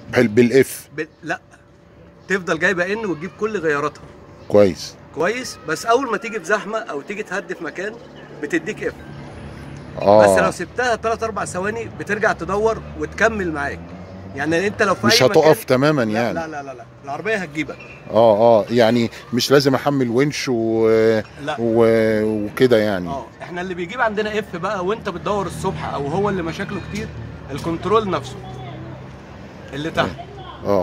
بال- بالاف ب... لا تفضل جايبه ان وتجيب كل غياراتها كويس كويس بس اول ما تيجي في زحمه او تيجي تهدي في مكان بتديك اف اه بس لو سبتها 3 4 ثواني بترجع تدور وتكمل معاك يعني انت لو في مش أي هتقف مكان... تماما لا, يعني لا لا لا لا العربيه هتجيبك اه اه يعني مش لازم احمل ونش و... لا و... وكده يعني اه احنا اللي بيجيب عندنا اف بقى وانت بتدور الصبح او هو اللي مشاكله كتير الكنترول نفسه اللي تحت اه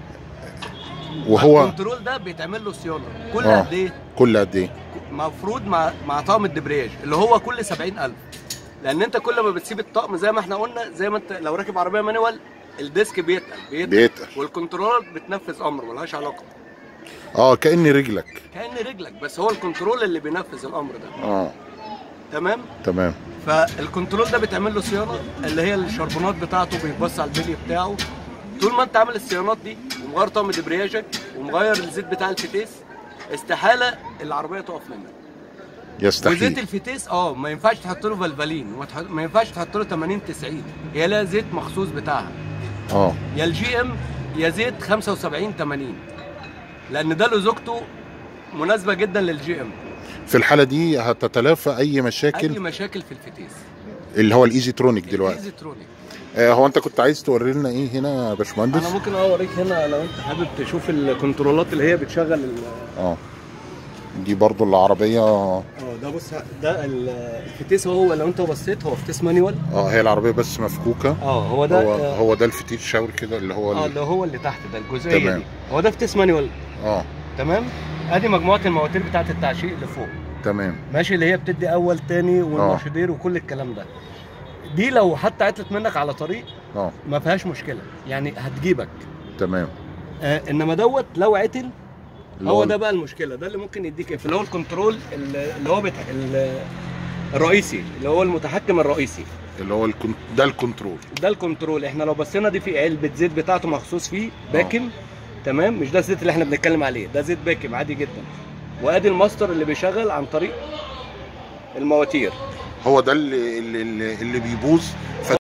وهو الكنترول ده بيتعمل له صيانه كل آه. قد ايه كل قد ايه المفروض مع مع طقم الدبرياج اللي هو كل 70000 لان انت كل ما بتسيب الطقم زي ما احنا قلنا زي ما انت لو راكب عربيه مانيوال الديسك بيتقل بيتقل بيتقل والكنترولات بتنفذ امر ملهاش علاقه اه كأن رجلك كان رجلك بس هو الكنترول اللي بينفذ الامر ده اه تمام تمام فالكنترول ده بيتعمل له صيانه اللي هي الشربونات بتاعته بيتبص على البلي بتاعه طول ما انت عامل الصيانات دي ومغير طقم دبرياجك ومغير الزيت بتاع الفتيس استحاله العربيه تقف منك وزيت يستحيل الفتيس اه ما ينفعش تحط له فالفالين وما تح- ما ينفعش تحط له 80 90 هي لها زيت مخصوص بتاعها اه يا الجي ام يا زيت 75 80 لان ده له زوجته مناسبه جدا للجي ام في الحالة دي هتتلافى اي اي مشاكل مشاكل في الفتيس اللي هو الايزي ترونيك دلوقتي الايزي ترونيك آه هو انت كنت عايز توري لنا ايه هنا يا باشمهندس انا ممكن اوريك هنا لو انت حابب تشوف الكنترولات اللي هي بتشغل ال- اه دي برضو العربية اه ده بص ده ال- الفتيس هو لو انت بصيت هو فتيس مانيوال اه هي العربية بس مفكوكة اه هو ده هو آه، هو ده الفتيل شاور كده اللي هو اه ال- اللي هو اللي تحت ده الجزئيه تمام. دي هو ده فتيس مانيوال اه تمام ادي مجموعه المواتير بتاعه التعشيق اللي فوق تمام ماشي اللي هي بتدي اول تاني والمارشدير وكل الكلام ده دي لو حتى عطلت منك على طريق اه ما فيهاش مشكله يعني هتجيبك تمام آه انما دوت لو عطل اللي هو ده بقى المشكله ده اللي ممكن يديك اللي هو الكنترول اللي هو بتاع الرئيسي اللي هو المتحكم الرئيسي اللي هو الكن... ده الكنترول ده الكنترول احنا لو بصينا دي في علبه زيت بتاعته مخصوص فيه باكم تمام مش ده الزيت اللي احنا بنتكلم عليه ده زيت باكم عادي جدا وادي الماستر اللي بيشغل عن طريق المواتير هو ده اللي اللي, اللي بيبوظ